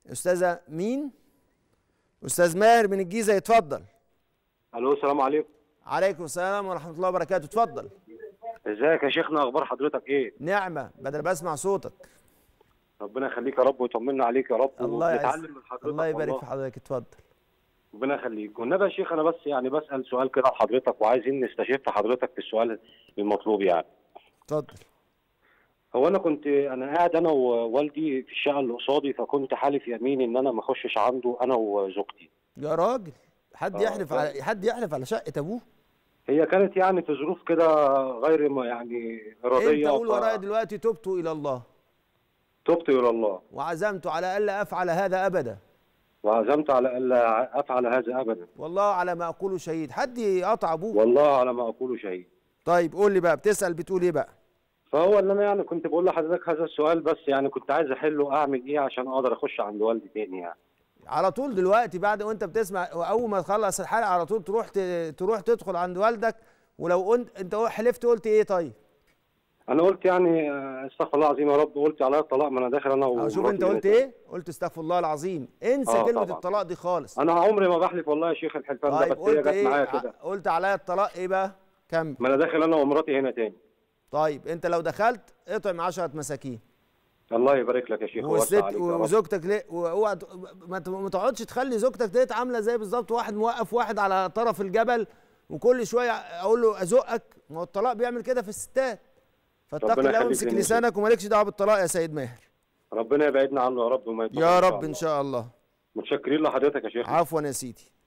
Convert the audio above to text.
استاذه مين استاذ ماهر من الجيزه يتفضل الو السلام عليكم عليكم السلام ورحمه الله وبركاته اتفضل ازيك يا شيخنا اخبار حضرتك ايه نعمه بدل بسمع صوتك ربنا يخليك يا رب ويطمنا عليك يا رب الله يعز ونتعلم من حضرتك الله يبارك والله. في حضرتك اتفضل ربنا يخليك والنبي يا شيخ انا بس يعني بسال سؤال كده لحضرتك وعايزين نستشف حضرتك في السؤال المطلوب يعني اتفضل هو انا كنت انا قاعد انا ووالدي في الشقه اللي قصادي فكنت حالف يمين ان انا ما اخشش عنده انا وزوجتي يا راجل حد آه، يحلف طيب. على حد يحلف على شقه ابوه هي كانت يعني في ظروف كده غير ما يعني اراديه انت قول ف- ورايا دلوقتي تبت الى الله تبت الى الله وعزمت على الا افعل هذا ابدا وعزمت على الا افعل هذا ابدا والله على ما اقوله شهيد حد يقطع ابوه والله على ما اقوله شهيد طيب قول لي بقى بتسال بتقول ايه بقى فهو اللي انا يعني كنت بقول لحضرتك هذا السؤال بس يعني كنت عايز احله اعمل ايه عشان اقدر اخش عند والدي تاني يعني على طول دلوقتي بعد وانت بتسمع اول ما تخلص الحلقه على طول تروح ت- تروح تدخل عند والدك ولو قلت انت حلفت قلت ايه طيب انا قلت يعني آه، استغفر الله العظيم يا رب قلت عليا الطلاق ما انا داخل انا أو ومراتي شوف انت قلت هنا. ايه قلت استغفر الله العظيم انسى آه، كلمه طبعا. الطلاق دي خالص انا عمري ما بحلف والله يا شيخ الحلفان ده طيب بس هي قلت جت معايا ايه كده ع- قلت عليا الطلاق ايه بقى كمل ما انا داخل انا ومراتي هنا تاني طيب انت لو دخلت اطعم 10 مساكين الله يبارك لك يا شيخ ووسع والست عليك يا رب. وزوجتك ليه واوعى ت- ما ت- ما تقعدش تخلي زوجتك ديت عامله زي بالظبط واحد موقف واحد على طرف الجبل وكل شويه اقول له ازقك ما هو الطلاق بيعمل كده في الستات فاتق ربنا الله يخليك وامسك لنا يا لسانك ومالكش دعوه بالطلاق يا سيد ماهر ربنا يبعدنا عنه يا رب وما يا يطلعنا رب ان شاء الله متشكرين لحضرتك يا شيخ عفوا يا سيدي